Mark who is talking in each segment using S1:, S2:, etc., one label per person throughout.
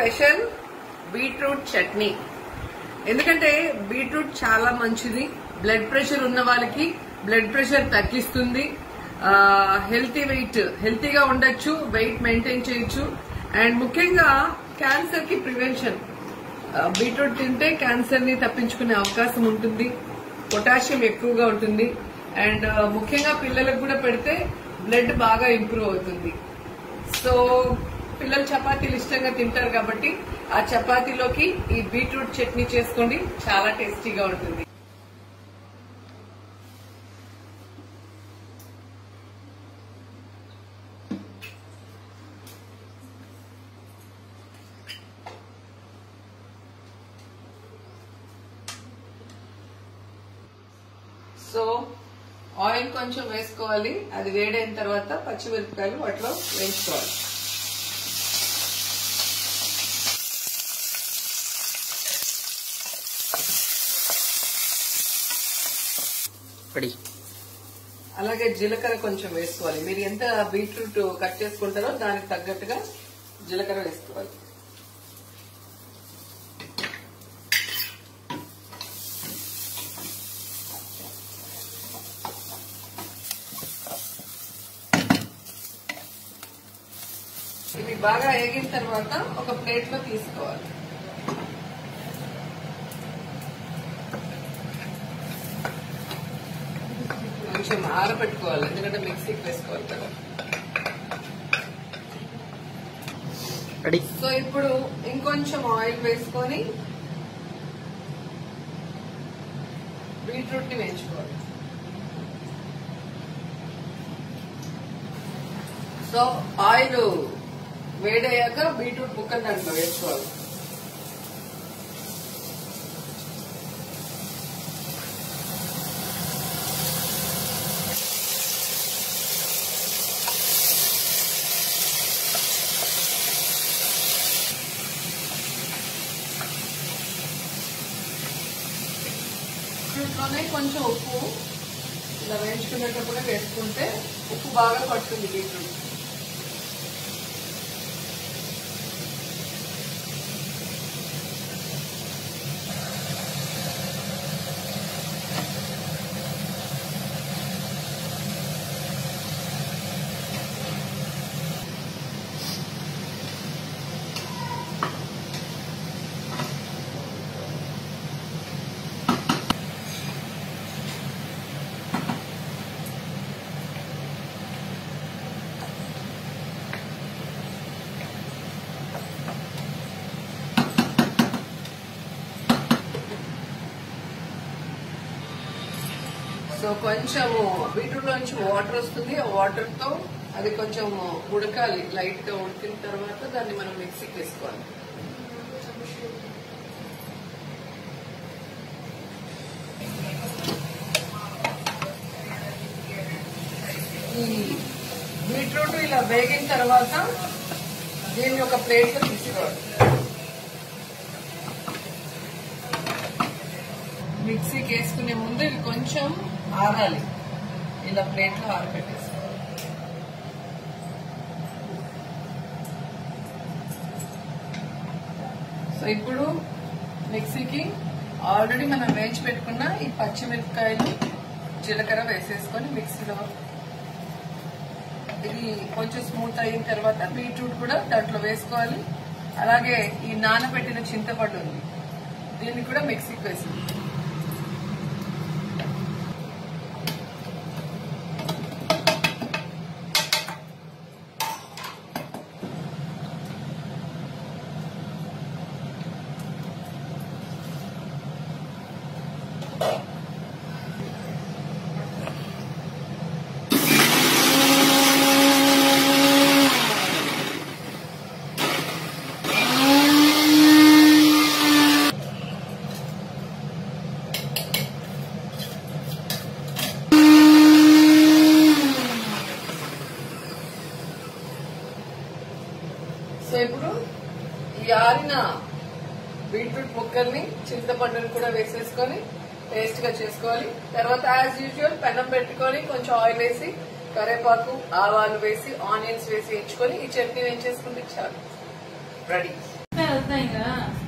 S1: special beetroot chutney ఎందుకంటే beetroot చాలా మంచిది బ్లడ్ ప్రెషర్ ఉన్న వాళ్ళకి బ్లడ్ ప్రెషర్ తగ్గిస్తుంది హెల్తీ వెయిట్ హెల్తీగా ఉండొచ్చు వెయిట్ మెయింటైన్ చేయొచ్చు అండ్ ముఖ్యంగా క్యాన్సర్ కి ప్రివెన్షన్ బీట్రూట్ తింటే క్యాన్సర్ ని తప్పించుకునే అవకాశం ఉంటుంది పొటాషియం ఎక్కువగా ఉంటుంది అండ్ ముఖ్యంగా పిల్లలకు కూడా పెడితే బ్లడ్ బాగా ఇంప్రూవ్ అవుతుంది సో పిల్లలు చపాతీలు ఇష్టంగా తింటారు కాబట్టి ఆ చపాతీలోకి ఈ బీట్రూట్ చట్నీ చేసుకోండి చాలా టేస్టీగా ఉంటుంది సో ఆయిల్ కొంచెం వేసుకోవాలి అది వేడైన తర్వాత పచ్చిమిరపకాయలు వాటిలో వేయించుకోవాలి
S2: రెడీ
S1: అలాగే జీలకర్ర కొంచెం వేసుకోవాలి మీరు ఎంత బీట్రూట్ కట్ చేసుకుంటారో దానికి తగ్గట్టుగా జీలకర్ర వేసుకోవాలి ఇవి బాగా వేగిన తర్వాత ఒక ప్లేట్ లో తీసుకోవాలి కొంచెం ఆరబెట్టుకోవాలి ఎందుకంటే మిక్సీకి వేసుకోవాలి కదా
S2: రెడీ
S1: సో ఇప్పుడు ఇంకొంచెం ఆయిల్ వేసుకొని బీట్రూట్ ని వేయించుకోవాలి సో ఆయిల్ వేడయ్యాక బీట్రూట్ ముక్కలు దాంట్లో వేసుకోవాలి బీట్రూట్లోనే కొంచెం ఉప్పు ఇలా వేయించుకునేటప్పుడు వేసుకుంటే ఉప్పు బాగా పడుతుంది బీట్రూట్ సో కొంచెము బీట్రూట్ నుంచి వాటర్ వస్తుంది ఆ వాటర్ తో అది కొంచెం ఉడకాలి లైట్ గా ఉడికిన తర్వాత దాన్ని మనం మిక్సీకి వేసుకోవాలి ఈ బీట్రూట్ ఇలా వేగిన తర్వాత దీన్ని ఒక ప్లేట్ లో తీసుకోవాలి మిక్సీకి వేసుకునే ముందు ఇవి కొంచెం ఆరాలి ఇలా ప్లేట్ లో ఆరబెట్టేసుకోవాలి సో ఇప్పుడు మిక్సీకి ఆల్రెడీ మనం వేయించి పెట్టుకున్న ఈ పచ్చిమిరపకాయలు జీలకర్ర వేసేసుకొని మిక్సీలో ఇది కొంచెం స్మూత్ అయిన తర్వాత బీట్రూట్ కూడా దాంట్లో వేసుకోవాలి అలాగే ఈ నానబెట్టిన చింతపండు ఉంది దీన్ని కూడా మిక్సీకి వేసింది సో ఇప్పుడు ఈ ఆరిన బీట్రూట్ ముక్కల్ని చింతపండుని కూడా వేసేసుకొని పేస్ట్ గా చేసుకోవాలి తర్వాత యాజ్ యూజువల్ పెనం పెట్టుకొని కొంచెం ఆయిల్ వేసి కరేపాకు ఆవాలు వేసి ఆనియన్స్ వేసి వేయించుకొని ఈ చట్నీ వేయించేసుకుంటే చాలు రెడీ
S3: बताएगा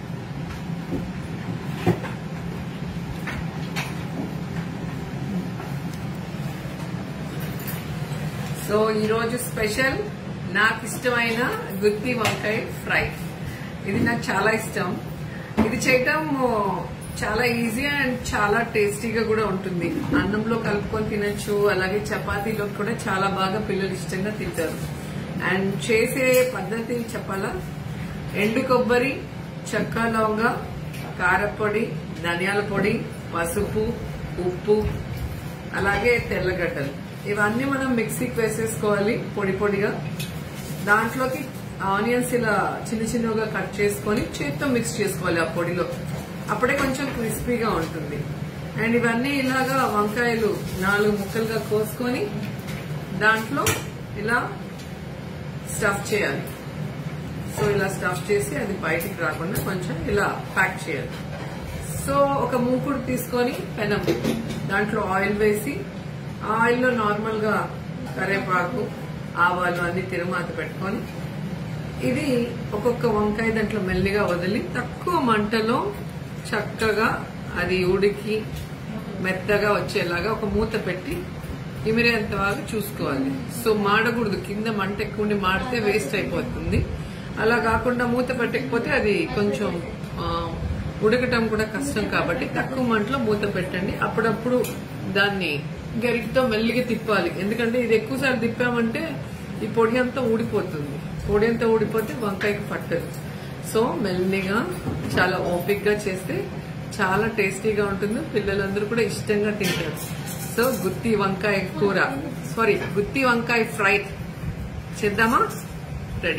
S1: సో ఈ రోజు స్పెషల్ నాకు ఇష్టమైన గుత్తి వంకాయ ఫ్రై ఇది నాకు చాలా ఇష్టం ఇది చేయటం చాలా ఈజీ అండ్ చాలా టేస్టీగా కూడా ఉంటుంది అన్నంలో కలుపుకొని తినొచ్చు అలాగే చపాతీలో కూడా చాలా బాగా పిల్లలు ఇష్టంగా తింటారు అండ్ చేసే పద్ధతి చెప్పాలా ఎండు కొబ్బరి చెక్క లవంగ కారపొడి ధనియాల పొడి పసుపు ఉప్పు అలాగే తెల్లగడ్డలు ఇవన్నీ మనం మిక్సీకి వేసేసుకోవాలి పొడి పొడిగా దాంట్లోకి ఆనియన్స్ ఇలా చిన్న చిన్నగా కట్ చేసుకొని చేత్తో మిక్స్ చేసుకోవాలి ఆ పొడిలో అప్పుడే కొంచెం క్రిస్పీగా ఉంటుంది అండ్ ఇవన్నీ ఇలాగా వంకాయలు నాలుగు ముక్కలుగా కోసుకొని దాంట్లో ఇలా స్టఫ్ చేయాలి సో ఇలా స్టఫ్ చేసి అది బయటికి రాకుండా కొంచెం ఇలా ప్యాక్ చేయాలి సో ఒక మూకుడు తీసుకొని పెనం దాంట్లో ఆయిల్ వేసి ఆ ఆయిల్లో నార్మల్ గా కరివేపాకు ఆవాలు అన్ని తిరుమాత పెట్టుకొని ఇది ఒక్కొక్క వంకాయ దాంట్లో మెల్లిగా వదిలి తక్కువ మంటలో చక్కగా అది ఉడికి మెత్తగా వచ్చేలాగా ఒక మూత పెట్టి ఇమిరేంత వరకు చూసుకోవాలి సో మాడకూడదు కింద మంట ఎక్కువ ఉండి మాడితే వేస్ట్ అయిపోతుంది అలా కాకుండా మూత పెట్టకపోతే అది కొంచెం ఆ, ఉడకటం కూడా కష్టం కాబట్టి తక్కువ మంటలో మూత పెట్టండి అప్పుడప్పుడు దాన్ని గరిటతో మెల్లిగా తిప్పాలి ఎందుకంటే ఇది ఎక్కువసార్లు తిప్పామంటే ఈ పొడి అంతా ఊడిపోతుంది పొడి అంతా ఊడిపోతే వంకాయకి పట్టదు సో మెల్లిగా చాలా ఓపిక్ గా చేస్తే చాలా టేస్టీగా ఉంటుంది పిల్లలందరూ కూడా ఇష్టంగా తింటారు సో గుత్తి వంకాయ కూర సారీ గుత్తి వంకాయ ఫ్రై చేద్దామా రెడీ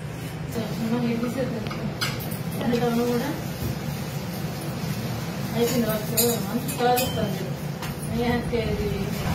S3: కూడా అయిపోయింది వర్క్ మంచి కాలుస్తుంది ఇది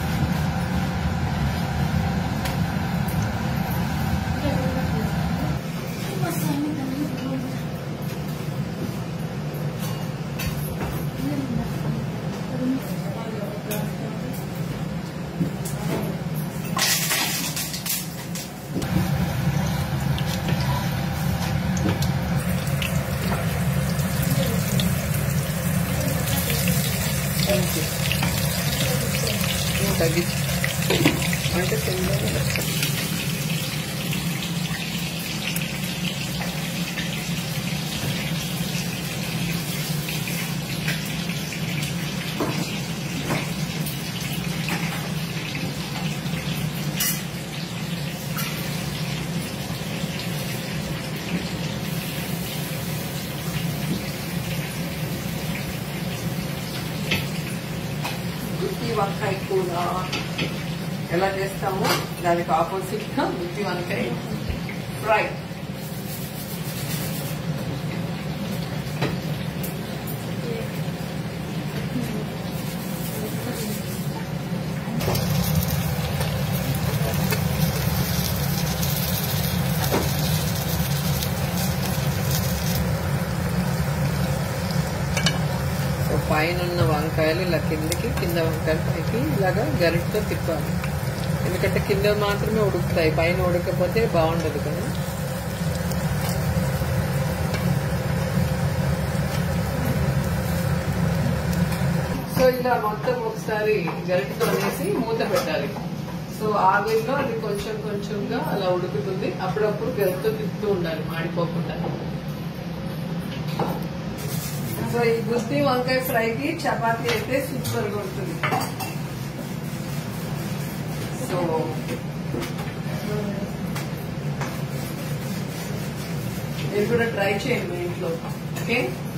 S1: తగ్గించి అంటే తిందా గుత్తి వంకాయ కూర ఎలా చేస్తామో దానికి ఆపోజిట్ గా గుత్తి వంకాయ ఫ్రై సో పైన ఉన్న వంకాయలు ఇలా కిందకి కింద వంకాయలు పైకి ఇలాగా గరిటతో తిప్పాలి ఎందుకంటే కింద మాత్రమే ఉడుకుతాయి పైన ఉడకపోతే బాగుండదు కదా సో ఇలా మొత్తం ఒకసారి గరిటతో అనేసి మూత పెట్టాలి సో ఆవిరిలో అది కొంచెం కొంచెంగా అలా ఉడుకుతుంది అప్పుడప్పుడు గరిటతో తిప్పుతూ ఉండాలి మాడిపోకుండా సో ఈ గుత్తి వంకాయ ఫ్రైకి చపాతీ అయితే సూపర్ గా ఉంటుంది సో మీరు కూడా ట్రై చేయండి మీ ఇంట్లో ఓకే